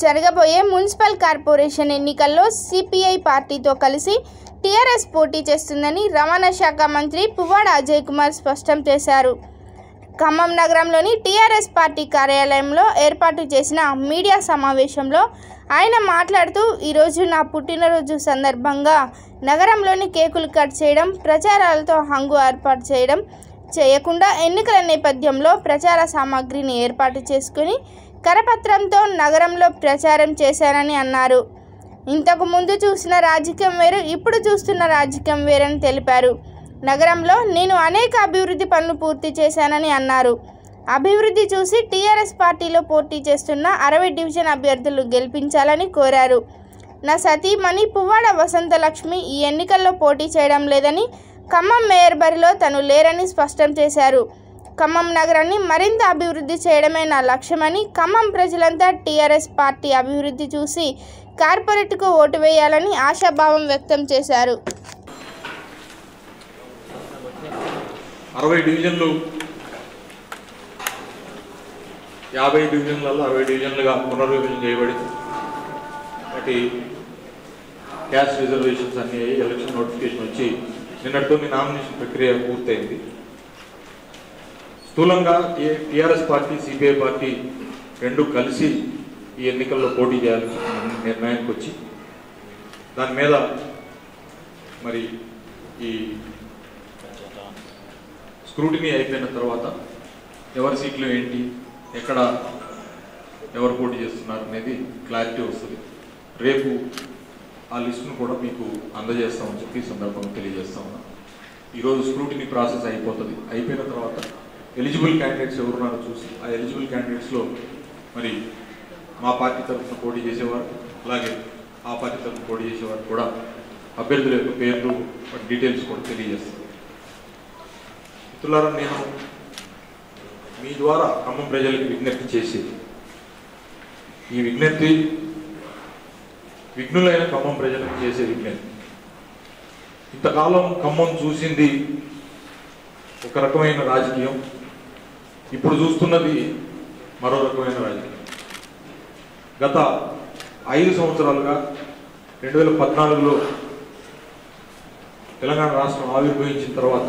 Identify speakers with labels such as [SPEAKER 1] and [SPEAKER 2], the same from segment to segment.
[SPEAKER 1] జరగబోయే municipal corporation ఎన్నికల్లో CPI పార్టీతో కలిసి టీఆర్ఎస్ పోటీ చేస్తుందని రవాణా శాఖ మంత్రి పువ్వాడ అజయ్ కుమార్ స్పష్టం చేశారు ఖమ్మం నగరంలోని టీఆర్ఎస్ పార్టీ కార్యాలయంలో ఏర్పాటు చేసిన మీడియా సమావేశంలో ఆయన మాట్లాడుతూ ఈరోజు నా పుట్టినరోజు సందర్భంగా నగరంలోని కేకులు కట్ చేయడం ప్రచారాలతో హంగు ఏర్పాటు చేయడం చేయకుండా ఎన్నికల నేపథ్యంలో ప్రచార సామాగ్రిని ఏర్పాటు చేసుకుని కరపత్రంతో నగరంలో ప్రచారం చేశారని అన్నారు ఇంతకు ముందు చూసిన రాజకీయం వేరు ఇప్పుడు చూస్తున్న రాజకీయం వేరని తెలిపారు నగరంలో నేను అనేక అభివృద్ధి పనులు పూర్తి చేశానని అన్నారు అభివృద్ధి చూసి టీఆర్ఎస్ పార్టీలో పోటీ చేస్తున్న అరవై డివిజన్ అభ్యర్థులు గెలిపించాలని కోరారు నా సతీమణి పువ్వాడ వసంతలక్ష్మి ఈ ఎన్నికల్లో పోటీ చేయడం లేదని ఖమ్మం మేయర్ బరిలో తను లేరని స్పష్టం చేశారు ఖమ్మం నగరాన్ని మరింత అభివృద్ధి చేయడమే నా లక్ష్యమని ఖమ్మం ప్రజలంతా టీఆర్ఎస్ పార్టీ అభివృద్ధి చూసి కార్పొరేట్కు ఓటు వేయాలని ఆశాభావం వ్యక్తం చేశారు
[SPEAKER 2] అరవై డివిజన్లు యాభై డివిజన్లలో అరవై డివిజన్లుగా పునర్విభజన చేయబడింది వాటి క్యాస్ట్ రిజర్వేషన్స్ అన్ని అయ్యి ఎలక్షన్ నోటిఫికేషన్ వచ్చి నిన్నటితో మీ నామినేషన్ ప్రక్రియ పూర్తయింది స్థూలంగా టీఆర్ఎస్ పార్టీ సిపిఐ పార్టీ రెండు కలిసి ఈ ఎన్నికల్లో పోటీ చేయాలని నిర్ణయానికి వచ్చి దాని మీద మరి ఈ స్క్రూటినీ అయిపోయిన తర్వాత ఎవరి సీట్లు ఏంటి ఎక్కడ ఎవరు పోటీ చేస్తున్నారు అనేది క్లారిటీ వస్తుంది రేపు ఆ లిస్టును కూడా మీకు అందజేస్తామని చెప్పి ఈ సందర్భంగా తెలియజేస్తా ఉన్నా ఈరోజు స్క్రూటినీ ప్రాసెస్ అయిపోతుంది అయిపోయిన తర్వాత ఎలిజిబుల్ క్యాండిడేట్స్ ఎవరున్నారో చూసి ఆ ఎలిజిబుల్ క్యాండిడేట్స్లో మరి మా పార్టీ తరఫున పోటీ చేసేవారు అలాగే ఆ పార్టీ తరఫున పోటీ చేసేవారు కూడా అభ్యర్థుల యొక్క పేర్లు వాటి డీటెయిల్స్ కూడా తెలియజేస్తాం మిత్రులారా నేను మీ ద్వారా ఖమ్మం ప్రజలకు విజ్ఞప్తి చేసి ఈ విజ్ఞప్తి విఘ్నులైన ఖమ్మం ప్రజలకు చేసే విజ్ఞప్తి ఇంతకాలం ఖమ్మం చూసింది ఒక రకమైన రాజకీయం ఇప్పుడు చూస్తున్నది మరో రకమైన రాజకీయం గత ఐదు సంవత్సరాలుగా రెండు వేల పద్నాలుగులో తెలంగాణ రాష్ట్రం ఆవిర్భవించిన తర్వాత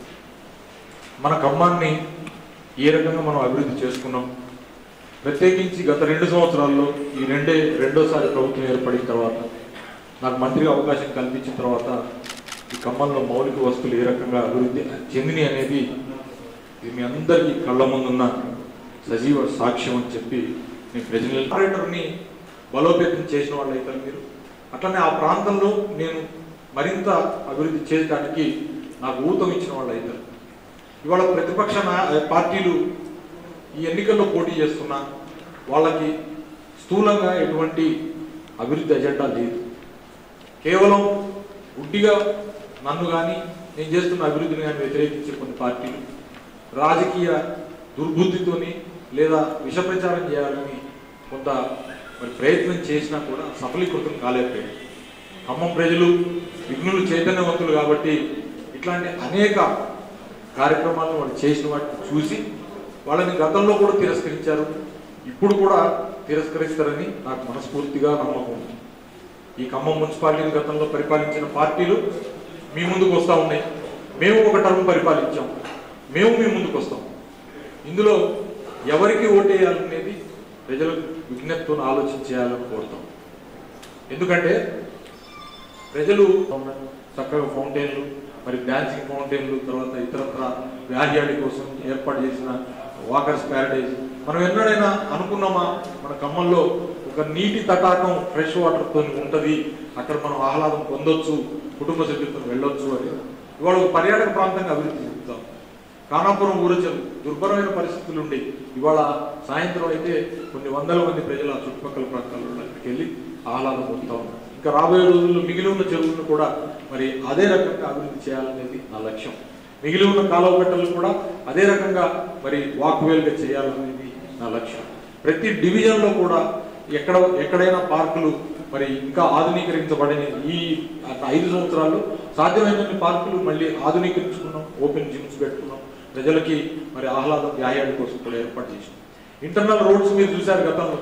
[SPEAKER 2] మన ఖమ్మాన్ని ఏ రకంగా మనం అభివృద్ధి చేసుకున్నాం ప్రత్యేకించి గత రెండు సంవత్సరాల్లో ఈ రెండే రెండోసారి ప్రభుత్వం ఏర్పడిన తర్వాత నాకు మంత్రిగా అవకాశం కల్పించిన తర్వాత ఈ ఖమ్మంలో మౌలిక వస్తువులు ఏ రకంగా అభివృద్ధి చెందిని అనేది ఇది మీ అందరికీ కళ్ళ ముందున్న సజీవ సాక్ష్యం అని చెప్పి నేను ప్రజల ఆపరేటర్ని బలోపేతం చేసిన వాళ్ళు అవుతారు మీరు అట్లనే ఆ ప్రాంతంలో నేను మరింత అభివృద్ధి చేయడానికి నాకు ఊతం ఇచ్చిన వాళ్ళు అవుతారు ఇవాళ ప్రతిపక్ష నా- పార్టీలు ఈ ఎన్నికల్లో పోటీ చేస్తున్నా వాళ్ళకి స్థూలంగా ఎటువంటి అభివృద్ధి ఎజెండా లేదు కేవలం గుడ్డిగా నన్ను కానీ నేను చేస్తున్న అభివృద్ధిని కానీ వ్యతిరేకించే కొన్ని పార్టీలు రాజకీయ దుర్బుద్ధితోని లేదా విష ప్రచారం చేయాలని కొంత మరి ప్రయత్నం చేసినా కూడా సఫలీకృతం కాలేకపోయాయి ఖమ్మం ప్రజలు విఘ్నులు చైతన్యవంతులు కాబట్టి ఇట్లాంటి అనేక కార్యక్రమాలను వాళ్ళు చేసిన వాటిని చూసి వాళ్ళని గతంలో కూడా తిరస్కరించారు ఇప్పుడు కూడా తిరస్కరిస్తారని నాకు మనస్ఫూర్తిగా నమ్మకం ఉంది ఈ ఖమ్మం మున్సిపాలిటీని గతంలో పరిపాలించిన పార్టీలు మీ ముందుకు వస్తూ ఉన్నాయి మేము ఒక టర్మ్ పరిపాలించాం మేము మీ ముందుకు వస్తాం ఇందులో ఎవరికి ఓటేయాలనేది ప్రజలకు విజ్ఞప్తితో ఆలోచించేయాలని కోరుతాం ఎందుకంటే ప్రజలు చక్కగా ఫౌంటైన్లు మరి డాన్సింగ్ ఫౌంటైన్లు తర్వాత ఇతరత్ర వ్యాధ్యాడి కోసం ఏర్పాటు చేసిన వాకర్స్ ప్యారడైజ్ మనం ఎన్నడైనా అనుకున్నామా మన ఖమ్మంలో ఒక నీటి తటాకం ఫ్రెష్ వాటర్ తో ఉంటది అక్కడ మనం ఆహ్లాదం పొందొచ్చు కుటుంబ సభ్యులతో వెళ్ళొచ్చు అని ఇవాళ ఒక పర్యాటక ప్రాంతంగా అభివృద్ధి చెందుతాం కానాపురం ఊరచలు దుర్భరమైన పరిస్థితులు ఉండి ఇవాళ సాయంత్రం అయితే కొన్ని వందల మంది ప్రజలు ఆ చుట్టుపక్కల ప్రాంతాల్లో అక్కడికి వెళ్ళి ఆహ్లాదం పొందుతా ఉన్నారు ఇంకా రాబోయే రోజుల్లో మిగిలి ఉన్న చెరువులను కూడా మరి అదే రకంగా అభివృద్ధి చేయాలనేది నా లక్ష్యం మిగిలి ఉన్న కాలువ కట్టలు కూడా అదే రకంగా మరి వాక్వేల్గా చేయాలనేది నా లక్ష్యం ప్రతి డివిజన్లో కూడా ఎక్కడ ఎక్కడైనా పార్కులు మరి ఇంకా ఆధునీకరించబడిన ఈ ఐదు సంవత్సరాలు సాధ్యమైనన్ని పార్కులు మళ్ళీ ఆధునీకరించుకున్నాం ఓపెన్ జిమ్స్ పెట్టుకున్నాం ప్రజలకి మరి ఆహ్లాదం వ్యాయాడి కోసం కూడా ఏర్పాటు చేసినాం ఇంటర్నల్ రోడ్స్ మీరు చూశారు గతంలో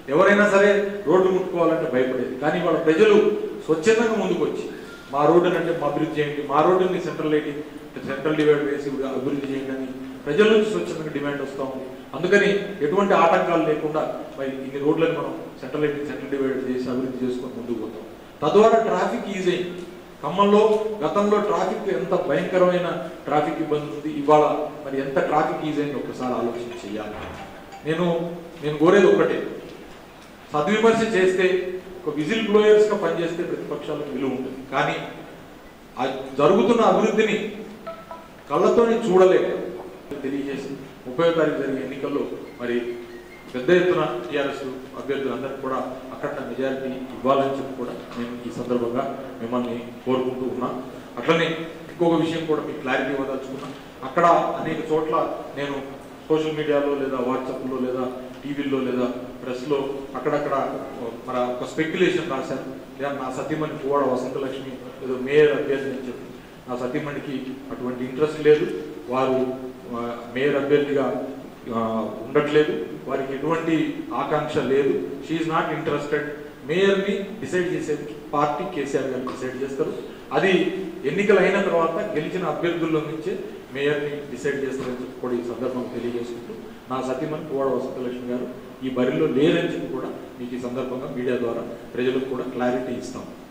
[SPEAKER 2] ఎవరైనా సరే రోడ్డు ముట్టుకోవాలంటే భయపడేది కానీ వాళ్ళ ప్రజలు స్వచ్ఛందంగా ముందుకు వచ్చి మా రోడ్డుని అంటే మా అభివృద్ధి చేయండి మా రోడ్డుని సెంట్రల్ లైటింగ్ సెంట్రల్ డివైడ్ వేసి అభివృద్ధి చేయండి అని ప్రజల నుంచి స్వచ్ఛందంగా డిమాండ్ వస్తూ ఉంది అందుకని ఎటువంటి ఆటంకాలు లేకుండా మరి ఇన్ని రోడ్లను మనం సెంట్రల్ లైటింగ్ సెంట్రల్ డివైడ్ చేసి అభివృద్ధి చేసుకొని ముందుకు పోతాం తద్వారా ట్రాఫిక్ ఈజీ అయింది ఖమ్మంలో గతంలో ట్రాఫిక్ ఎంత భయంకరమైన ట్రాఫిక్ ఇబ్బంది ఉంది ఇవాళ మరి ఎంత ట్రాఫిక్ ఈజీ అయింది ఒకసారి ఆలోచన చేయాలి నేను నేను కోరేది ఒక్కటే సద్విమర్శ చేస్తే ఒక విజిల్ బ్లోయర్స్ గా పనిచేస్తే ప్రతిపక్షాలకు విలువ ఉంటుంది కానీ ఆ జరుగుతున్న అభివృద్ధిని కళ్ళతోనే చూడలేక తెలియజేసి ముప్పై తారీఖు జరిగే ఎన్నికల్లో మరి పెద్ద ఎత్తున టీఆర్ఎస్ అభ్యర్థులందరికీ కూడా అక్కడ మెజారిటీ ఇవ్వాలని చెప్పి కూడా నేను ఈ సందర్భంగా మిమ్మల్ని కోరుకుంటూ ఉన్నా అట్లనే ఇంకొక విషయం కూడా మీకు క్లారిటీ ఇవ్వదలుచుకున్నా అక్కడ అనేక చోట్ల నేను సోషల్ మీడియాలో లేదా వాట్సాప్లో లేదా టీవీల్లో లేదా ప్రెస్లో అక్కడక్కడ మన ఒక స్పెక్యులేషన్ రాశారు లేదా నా సతీమణి పువ్వాడ వసంతలక్ష్మి ఏదో మేయర్ అభ్యర్థి అని చెప్పి నా సతీమణికి అటువంటి ఇంట్రెస్ట్ లేదు వారు ఆ, మేయర్ అభ్యర్థిగా ఆ, ఉండట్లేదు వారికి ఎటువంటి ఆకాంక్ష లేదు షీఈ్ నాట్ ఇంట్రెస్టెడ్ మేయర్ని డిసైడ్ చేసేది పార్టీ కేసీఆర్ గారు డిసైడ్ చేస్తారు అది ఎన్నికలు అయిన తర్వాత గెలిచిన అభ్యర్థుల్లో నుంచే మేయర్ని డిసైడ్ చేస్తారని చెప్పి కూడా ఈ సందర్భంగా తెలియజేసుకుంటూ నా సతీమణి పువ్వాడ వసంతలక్ష్మి గారు ఈ బరిలో లేరని చెప్పి కూడా మీకు ఈ సందర్భంగా మీడియా ద్వారా ప్రజలకు కూడా క్లారిటీ ఇస్తాం